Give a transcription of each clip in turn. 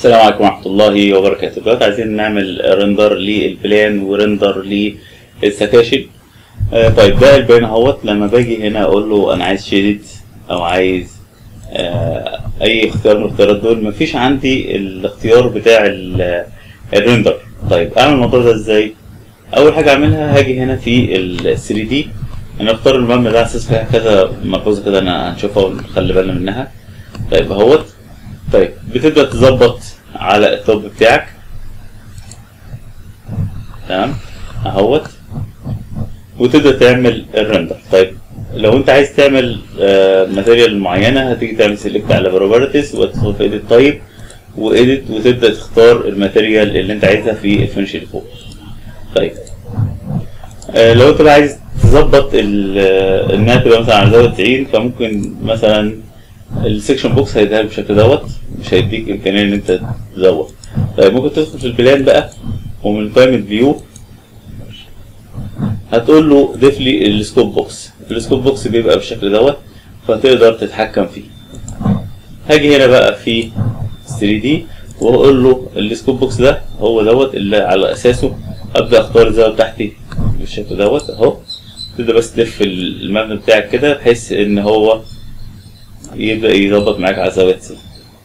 السلام عليكم ورحمة الله وبركاته دلوقتي عايزين نعمل رندر للبلان ورندر للسكاشن آه طيب ده البلان اهوت لما باجي هنا اقول له انا عايز شيدد او عايز آه اي اختيار من الاختيارات دول مفيش عندي الاختيار بتاع ال- الرندر طيب اعمل الموضوع ده ازاي اول حاجة اعملها هاجي هنا في ال 3 دي انا اختار المبنى ده على اساس فيها كذا ملحوظة كده انا هنشوفها ونخلي بالنا منها طيب اهوت طيب بتبدأ تظبط على التوب بتاعك تمام اهوت وتبدأ تعمل الرندر طيب لو انت عايز تعمل ماتيريال معينة هتيجي تعمل سيلكت على بروبرتيز وتدخل في ايديت تايب وايديت وتبدأ تختار الماتيريال اللي انت عايزها في الفينش اللي فوق طيب آه، لو انت بقى عايز تظبط ال- آه، انها تبقى مثلا على زاوية 90 فممكن مثلا السكشن بوكس هيديها لك بالشكل دوت مش هيديك امكانيه ان انت تزود طيب ممكن تدخل في البلان بقى ومن قائمه فيو هتقول له ضيف لي السكوب بوكس السكوب بوكس بيبقى بالشكل دوت فتقدر تتحكم فيه هاجي هنا بقى في 3 دي واقول له السكوب بوكس ده هو دوت اللي على اساسه ابدا اختار الزاويه بتاعتي بالشكل دوت اهو تبدا بس تلف المبنى بتاعك كده بحيث ان هو يبدأ يظبط معاك على زاوية سي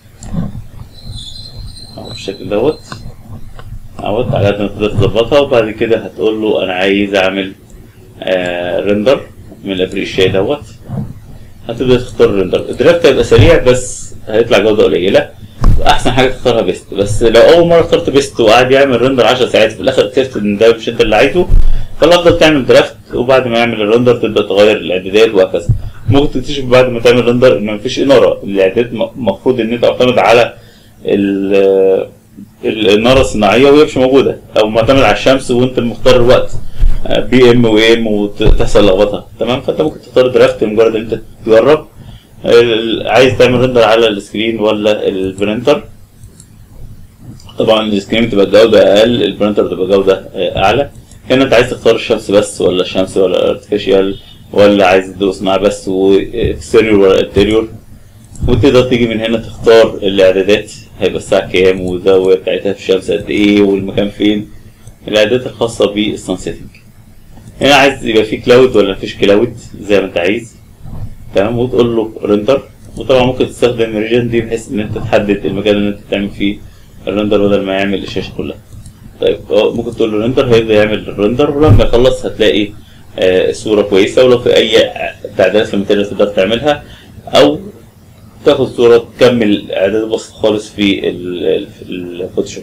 اهو بالشكل دوت اهوت على قد ما تقدر تظبطها وبعد كده هتقول له انا عايز اعمل آه ريندر من الابريشيا دوت هتبدأ تختار ريندر الدرافت هيبقى سريع بس هيطلع جودة قليلة احسن حاجة تختارها بيست بس لو اول مرة اخترت بيست وقعد يعمل ريندر 10 ساعات في الاخر اكتشفت ان ده مش انت اللي عايزه فالافضل تعمل درافت وبعد ما يعمل الريندر تبدأ تغير الاعدادات وهكذا ممكن تكتشف بعد ما تعمل ريندر ان مفيش اناره الاعداد المفروض ان انت تعتمد على ال- ال- الناره الصناعيه وهي مش موجوده او معتمد على الشمس وانت المختار الوقت بي ام و ام وتحصل لخبطه تمام فانت ممكن تختار درافت مجرد ان انت تجرب ال- عايز تعمل ريندر على السكرين ولا البرينتر طبعا السكرين بتبقى جودة أقل البرينتر بتبقى جودة آه، أعلى هنا أنت عايز تختار الشمس بس ولا الشمس ولا ارتفيشال ولا عايز تدوس معاه بس واكستيريور ولا انتيريور وتقدر تيجي من هنا تختار الإعدادات هيبقى الساعة كام والزاوية بتاعتها في الشمس قد إيه والمكان فين الإعدادات الخاصة بالسان سيتنج هنا عايز يبقى فيه كلاود ولا مفيش كلاود زي ما أنت عايز تمام وتقول له ريندر وطبعا ممكن تستخدم الريجن دي بحيث ان انت تحدد المكان اللي انت تعمل فيه الريندر بدل ما يعمل الشاشه كلها طيب هو ممكن تقول له ريندر هيبدا يعمل الريندر ولما يخلص هتلاقي آه الصوره كويسه ولو في اي تعديلات في الماتيريال تقدر تعملها او تاخد صوره تكمل اعداد بسيط خالص في ال- ال- في الفوتوشوب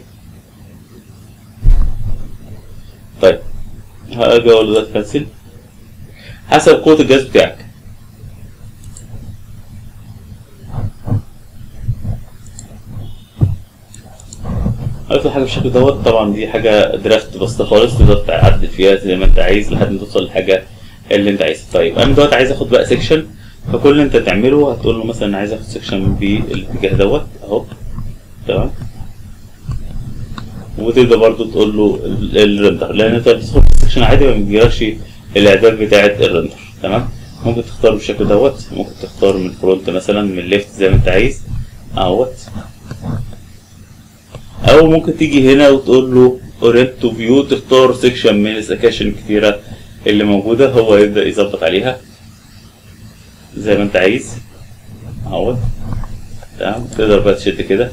طيب هاجي اقول له ده كنسل حسب قوه الجهاز بتاعك اكتر حاجه بالشكل دوت طبعا دي حاجه درافت بسيطه خالص تقدر تعدل فيها زي ما انت عايز لحد ما توصل للحاجه اللي انت عايزها طيب انا دلوقتي عايز اخد بقى سيكشن فكل اللي انت تعمله هتقول له مثلا عايز اخد سيكشن بالاتجاه دوت اهو تمام وتبدا برضو تقول له ال- الرندر لان انت بتدخل في السيكشن عادي ما بيجيلكش الاعداد بتاعه الرندر تمام ممكن تختار بالشكل دوت ممكن تختار من فرونت مثلا من ليفت زي ما انت عايز اهوت او ممكن تيجي هنا وتقول له اورينت تو فيو تختار سيكشن من السكاشن الكتيره اللي موجوده هو يبدا يظبط عليها زي ما انت عايز اهو تمام تقدر بقى تشد كده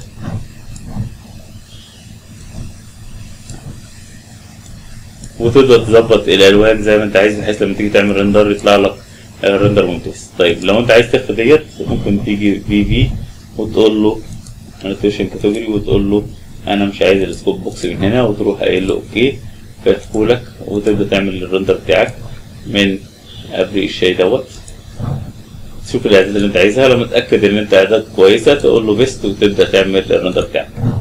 وتقدر تظبط الالوان زي ما انت عايز بحيث لما تيجي تعمل ريندر يطلع لك ريندر ممتاز طيب لو انت عايز تخفي ديت ممكن تيجي في في وتقول له انوتيشن كاتيجوري وتقول له انا مش عايز السكوب بوكس من هنا وتروح قايل له اوكي فيفتحوا لك وتبدا تعمل الرندر بتاعك من ابري الشاي دوت تشوف الاعداد اللي انت عايزها لما تتاكد ان انت اعداد كويسه تقول له بيست وتبدا تعمل الرندر بتاعك